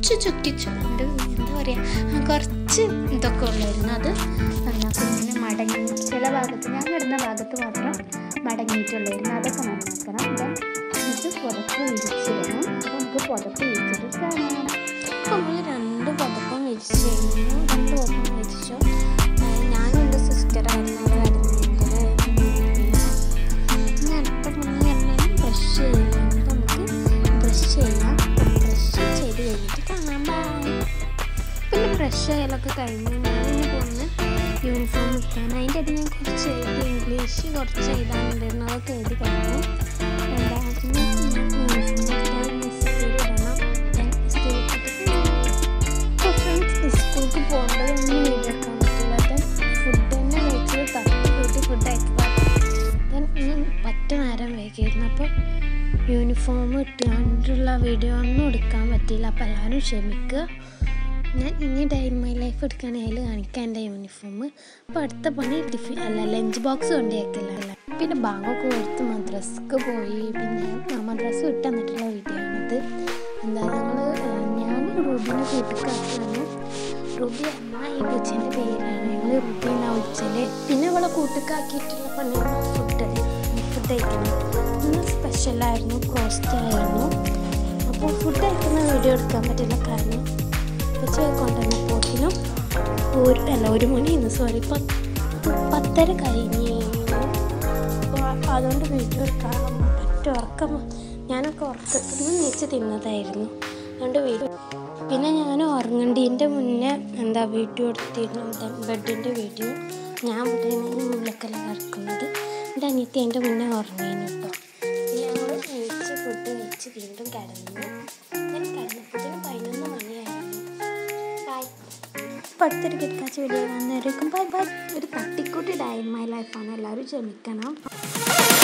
കുറച്ച് ചുറ്റിച്ചുണ്ട് എന്താ പറയുക കുറച്ച് ഇതൊക്കെ ഉള്ളായിരുന്നു അത് നന്നാക്കും ഇങ്ങനെ മടങ്ങി ചില ഭാഗത്ത് ഞാൻ കിടന്ന ഭാഗത്ത് മാത്രം മടങ്ങിയിട്ടുള്ളായിരുന്നു അതൊക്കെ നന്നാക്കണം ദെൻ ഇത് പുറത്ത് വിരിച്ചിടണം അപ്പോൾ നമുക്ക് പുറത്ത് വിരിച്ചിട്ട് കാണാം അപ്പോൾ നമ്മൾ രണ്ട് പുതപ്പം വിരിച്ച് കഴിഞ്ഞു രണ്ട് പുതപ്പം വിരിച്ചു ഏഹ് ഞാനും എൻ്റെ സിസ്റ്ററായിരുന്നു അവിടെ കിടന്നിരുന്നത് പിന്നെ അടുത്ത പണി പറഞ്ഞാൽ ബ്രഷ് ചെയ്യണം അപ്പോൾ നമുക്ക് ബ്രഷ് ചെയ്യാം ബ്രഷ് ചെയ്ത് കഴിഞ്ഞിട്ട് കാണാൻ ബൈ പിന്നെ ബ്രഷ് ചെയ്യലൊക്കെ കഴിഞ്ഞ് ഞാനിനി പോകുന്ന യൂണിഫോം എടുക്കാൻ അതിൻ്റെ ഇടയിൽ ഞാൻ കുറച്ച് എഴുതി ഇംഗ്ലീഷ് കുറച്ച് എഴുതാനുണ്ടായിരുന്നു അതൊക്കെ എഴുതി കഴിഞ്ഞു എന്താ പിന്നെ യൂണിഫോം മിസ്റ്റേക്ക് ഇടണം മിസ്റ്റേക്ക് ഇട്ടിട്ട് അപ്പോൾ ഫ്രണ്ട്സ് സ്കൂൾക്ക് പോകേണ്ടതൊന്നും വീഡിയോ എടുക്കാൻ പറ്റില്ല ദെൻ ഫുഡ് തന്നെ കഴിച്ചത് തട്ടി കൂട്ടി ഫുഡ് കഴിക്കുക ദെൻ ഇനി പറ്റ നേരം വൈകിയിരുന്നു അപ്പോൾ യൂണിഫോം ഇട്ടുകൊണ്ടുള്ള വീഡിയോ ഒന്നും എടുക്കാൻ പറ്റിയില്ല അപ്പോൾ എല്ലാവരും ക്ഷമിക്കുക ഞാൻ ഇനി ഡേ ഇൻ മൈ ലൈഫ് എടുക്കാനായാലും കാണിക്കാം എൻ്റെ യൂണിഫോം അപ്പോൾ അടുത്ത പണി ടിഫിൻ അല്ല ലഞ്ച് ബോക്സ് കൊണ്ടുവയ്ക്കില്ല പിന്നെ ബാഗൊക്കെ കൊടുത്ത് മദ്രസ്ക്ക് പോയി പിന്നെ ആ മദ്രസ് വിട്ട് തന്നിട്ടുള്ള വീഡിയോ ആണിത് എന്താ ഞങ്ങൾ ഞാൻ റൂബിനെ കൂട്ടിക്കാട്ടിലാണ് റുബി അമ്മ ഈ പൂച്ചേൻ്റെ പേരാണ് ഞങ്ങൾ റുബി എന്നാ വിളിച്ചല് പിന്നെ അവളെ കൂട്ടിക്കാക്കിയിട്ടുള്ള പണിയാണ് ഫുഡ് ഫുഡ് കഴിക്കണം ഇന്ന് സ്പെഷ്യലായിരുന്നു റോസ്റ്റ് ആയിരുന്നു അപ്പോൾ ഫുഡ് കഴിക്കുന്ന വീഡിയോ എടുക്കാൻ പറ്റില്ല കാരണം ഉച്ച കൊണ്ടുവന്നപ്പോഴത്തേനും ഒരു അല്ല ഒരു മണി ഇന്ന് സോറി പത്ത് പത്തര കഴിഞ്ഞു അപ്പോൾ അതുകൊണ്ട് വീഡിയോ എടുക്കാൻ പറ്റ ഉറക്കം ഞാനൊക്കെ ഉറക്കത്തിൽ നിന്ന് നീച്ച് തിന്നതായിരുന്നു അതുകൊണ്ട് വീഡിയോ പിന്നെ ഞാൻ ഉറങ്ങണ്ടതിൻ്റെ മുന്നേ എന്താ വീഡിയോ എടുത്തിരുന്നു ബെഡിൻ്റെ വീഡിയോ ഞാൻ ഇവിടെ ഈ മുല്ലക്കല്ല കിടക്കുന്നത് എൻ്റെ അനിയത്തി എൻ്റെ മുന്നേ ഉറങ്ങിയിരുന്നു കേട്ടോ പിന്നെ ഞങ്ങൾ നീച്ച് ഫുഡ് നീച്ച് വീണ്ടും കിടന്നു ഞാൻ കിടന്നപ്പോഴത്തേക്കും പതിനൊന്ന് മണിയായിരുന്നു ബൈ അപ്പോൾ അടുത്തൊരു കിടക്കാച്ച വീഡിയോ വന്നേക്കും ബൈ ബൈ ഒരു തട്ടിക്കൂട്ടി ഡൈ മൈ ലൈഫാണ് എല്ലാവരും ക്ഷമിക്കണം